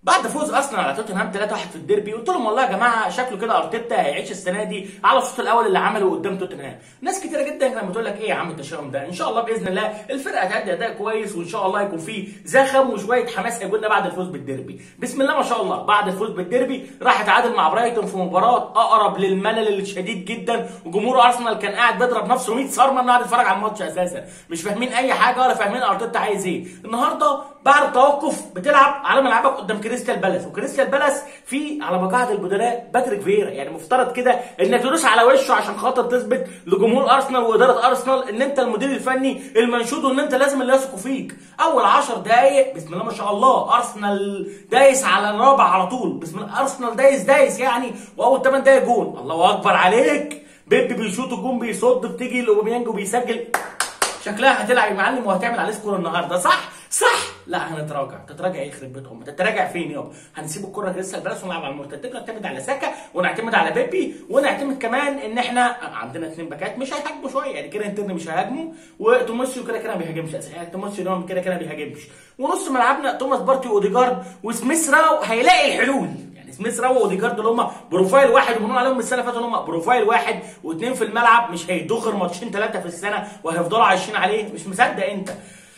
بعد فوز ارسنال على توتنهام 3-1 في الديربي قلت لهم والله يا جماعه شكله كده ارتيتا هيعيش السنه دي على الصوت الاول اللي عمله قدام توتنهام ناس كتيره جدا كانت بتقول لك ايه يا عم التشاؤم ده ان شاء الله باذن الله الفرقه هتأدي اداء كويس وان شاء الله يكون فيه زخم وشويه حماس هيجوا لنا بعد الفوز بالديربي بسم الله ما شاء الله بعد الفوز بالديربي راح اتعادل مع برايتون في مباراه اقرب للملل الشديد جدا وجمهور ارسنال كان قاعد بيضرب نفسه 100 صرمه انه قاعد يتفرج على الماتش اساسا مش فاهمين اي حاجه ولا فاهمين ارتيتا عايز ايه النهارده بعد التوقف بتلعب على ملعبك قدام كريستال بالاس وكريستال بالاس في على مقاعد البدلاء باتريك فيرا يعني مفترض كده انك تدوس على وشه عشان خاطر تثبت لجمهور ارسنال واداره ارسنال ان انت المدير الفني المنشود وان انت لازم اللي يثقوا فيك اول 10 دقائق بسم الله ما شاء الله ارسنال دايس على الرابع على طول بسم الله ارسنال دايس دايس يعني واول 8 دقائق جون الله اكبر عليك بيب بيشوط الجون بيصد بتيجي لاوباميانج وبيسجل شكلها هتلعب يا معلم وهتعمل عليه سكور النهارده صح؟ صح لا هنتراجع تتراجع ايه يخرب بيت امك تتراجع فين يابا هنسيب الكره لسه البلاس ونلعب على المرتدات ونعتمد على ساكا ونعتمد على بيبي ونعتمد كمان ان احنا عندنا اثنين باكات مش هيهاجموا شويه يعني كده انترن مش هيهاجموا وتوماسيو كده كده ما بيهاجمش اساسا يعني توماسيو ده كده كده ما بيهاجمش ونص ملعبنا توماس بارتي واوديجارد وسميث راو هيلاقي الحلول يعني سميث راو واوديجارد اللي هم بروفايل واحد وبنقول عليهم السنه اللي فاتت ان هم بروفايل واحد واثنين في الملعب مش هيدوا غير ماتشين ثلاثه في السنه وهيفضلوا عايشين عليه مش مصدق انت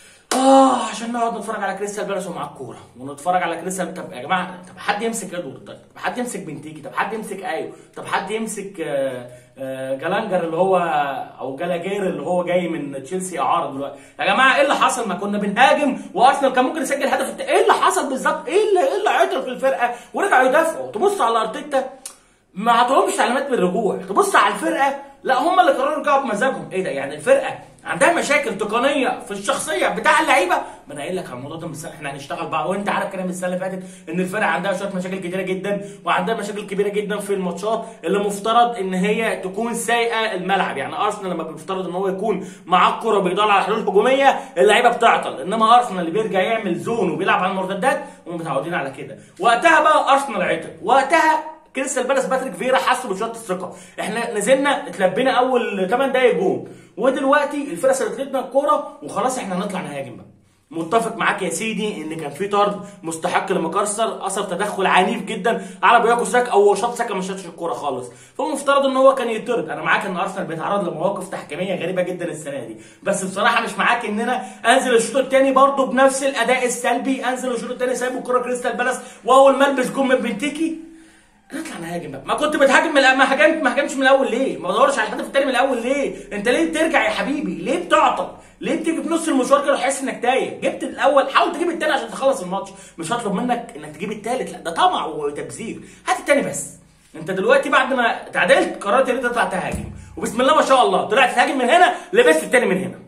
اه عشان نقعد نتفرج على كريستال بالاس ومعاه الكوره ونتفرج على كريستال طب يا جماعه طب حد يمسك ادوارد طيب طب حد يمسك بنتيجي طب حد يمسك ايو طب حد يمسك آه آه جالانجر اللي هو او جالاجير اللي هو جاي من تشيلسي اعاره دلوقتي يا جماعه ايه اللي حصل ما كنا بنهاجم وارسنال كان ممكن يسجل هدف الت... ايه اللي حصل بالظبط ايه اللي ايه اللي عطل في الفرقه ورجعوا يدافعوا تبص على ارتيتا ما عطوهمش تعليمات بالرجوع تبص على الفرقه لا هم اللي قرروا يرجعوا بمزاجهم ايه ده يعني الفرقه عندها مشاكل تقنيه في الشخصيه بتاع اللعيبه ما انا قايل لك على الموضوع ده من السنه احنا هنشتغل بقى وانت عارف كلام السنه اللي فاتت ان الفرقه عندها شويه مشاكل كتيره جدا وعندها مشاكل كبيره جدا في الماتشات اللي مفترض ان هي تكون سايقه الملعب يعني ارسنال لما بيفترض ان هو يكون معاه الكوره بيدور على حلول هجوميه اللعيبه بتعطل انما ارسنال اللي بيرجع يعمل زون وبيلعب على المرتدات هم متعودين على كده وقتها بقى ارسنال عطل وقتها كريستال بالاس باتريك فيرا حسوا بشويه الثقه احنا نزلنا اتلبينا اول 8 دقايق جون ودلوقتي الفرقه سابت لنا الكوره وخلاص احنا هنطلع نهاجم بقى متفق معاك يا سيدي ان كان في طرد مستحق لمكرسر اثر تدخل عنيف جدا على بياكو ساكا او شاط ساكا ما شاطش الكوره خالص فمفترض ان هو كان يطرد انا معاك ان ارسنال بيتعرض لمواقف تحكيميه غريبه جدا السنه دي بس بصراحه مش معاك ان انا انزل الشوط الثاني برضه بنفس الاداء السلبي انزل الشوط الثاني سايب الكوره كريستال بالاس واول ما البس جون من بنتيكي نطلع نهاجم بقى ما كنت بتهاجم من ما هاجمت ما هاجمش من الاول ليه ما بدورش على الهدف الثاني من الاول ليه انت ليه بترجع يا حبيبي ليه بتعطل ليه بتيجي في نص المشوار كده وتحس انك تايه جبت الاول حاول تجيب الثاني عشان تخلص الماتش مش هطلب منك انك تجيب الثالث لا ده طمع وتبذير هات الثاني بس انت دلوقتي بعد ما تعادلت قررت ان انت تطلع تهاجم وبسم الله ما شاء الله طلعت تهاجم من هنا لبست الثاني من هنا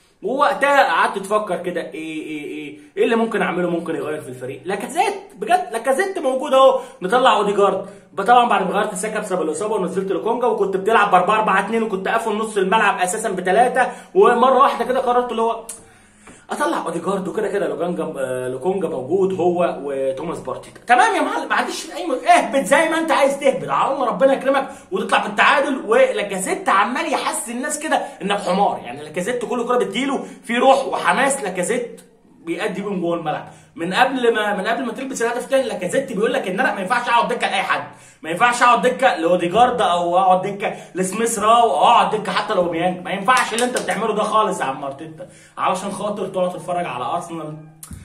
ووقتها قعدت تفكر كده ايه ايه ايه ايه اللي ممكن اعمله ممكن يغير في الفريق لاكازيت بجد لاكازيت موجود اهو نطلع اوديجارد طبعا بعد ما غيرت ساكا بسبب الاصابه ونزلت لكونجا وكنت بتلعب ب 4 4 2 وكنت قافل نص الملعب اساسا بثلاثه ومره واحده كده قررت اللي هو اطلع اوديجارد وكده كده لوكونجا آه لوكونجا موجود هو وتوماس بارتي تمام يا معلم ما عنديش اي م... اهبط زي ما انت عايز تهبط على الله ربنا يكرمك وتطلع بالتعادل ولاكازيت عمال يحس الناس كده انك حمار يعني لاكازيت كل كره بتجيله في روح وحماس لاكازيت بيأدي بيهم جوه الملعب من قبل ما من قبل ما تلبس الهدف الثاني لاكازيت بيقول لك ان انا ما ينفعش اقعد دكه لاي حد ما ينفعش اقعد دكه لاوديجارد او اقعد دكه لسميث راو او اقعد دكه حتى لو بيانج ما ينفعش اللي انت بتعمله ده خالص يا عم ارتيتا علشان خاطر تقعد تتفرج على ارسنال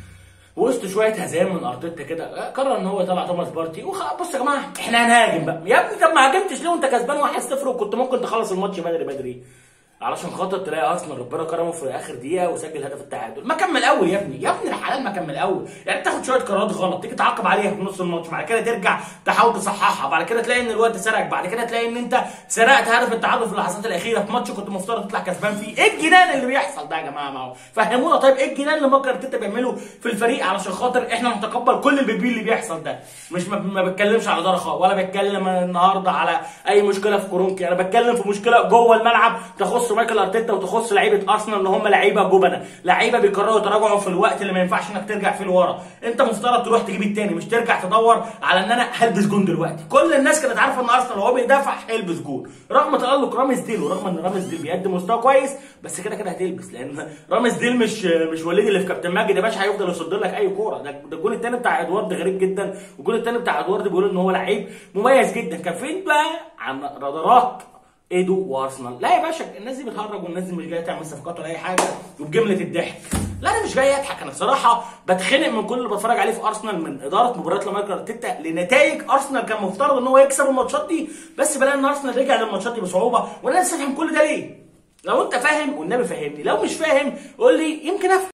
وسط شويه هزام من ارتيتا كده قرر ان هو يطلع توماس بارتي وخ... بص يا جماعه احنا هنهاجم بقى يا ابني طب ما هاجمتش ليه وانت كسبان 1-0 وكنت ممكن تخلص الماتش بدري بدري علشان خاطر تلاقي ارسنال ربنا كرمه في اخر دقيقه وسجل هدف التعادل ما كمل اول يا ابني يا ابني الحلال ما كمل اول يعني تاخد شويه قرارات غلط تيجي تعاقب عليها في نص الماتش بعد كده ترجع تحاول تصححها بعد كده تلاقي ان الوقت سرقك بعد كده تلاقي ان انت سرقت هدف التعادل في اللحظات الاخيره في ماتش كنت مفترض تطلع كسبان فيه ايه الجنان اللي بيحصل ده يا جماعه ما هو فهمونا طيب ايه الجنان اللي ممكن ارتيتا بيعمله في الفريق علشان خاطر احنا نتقبل كل البيبي اللي بيحصل ده مش ما, ما بتكلمش على اداره ولا بتكلم النهارده على اي مشكله في كورونكي انا بتكلم في مشكله جوه الملعب تخص تخص مايكل ارتيتا وتخص لعيبه ارسنال ان هم لعيبه جبنه لعيبه بيقرروا يتراجعوا في الوقت اللي ما ينفعش انك ترجع فيه لورا انت مفترض تروح تجيب التاني مش ترجع تدور على ان انا هلبس جون دلوقتي كل الناس كانت عارفه ان ارسنال وهو بيدافع هيلبس جون رغم تالق رامز ديل ورغم ان رامز ديل بيقدم مستوى كويس بس كده كده هتلبس لان رامز ديل مش مش وليد اللي في كابتن ماجد يا باشا هيفضل يصد لك اي كوره ده ده الجون التاني بتاع ادوارد غريب جدا والجون التاني بتاع ادوارد بيقول ان هو لعيب مميز جدا كان فين بقى عن رادارات ايدو وارسنال لا يا باشا الناس دي بتهرج والناس دي مش جايه تعمل صفقات ولا اي حاجه وبجمله الضحك لا انا مش جاي اضحك انا صراحه بتخنق من كل اللي بتفرج عليه في ارسنال من اداره مباريات لمايكل ارتيتا لنتائج ارسنال كان مفترض ان هو يكسب الماتشات دي بس بلاقي ان ارسنال رجع للماتشات دي بصعوبه وانا لسه فاهم كل ده ليه لو انت فاهم والنبي فهمني لو مش فاهم قول لي يمكن افهم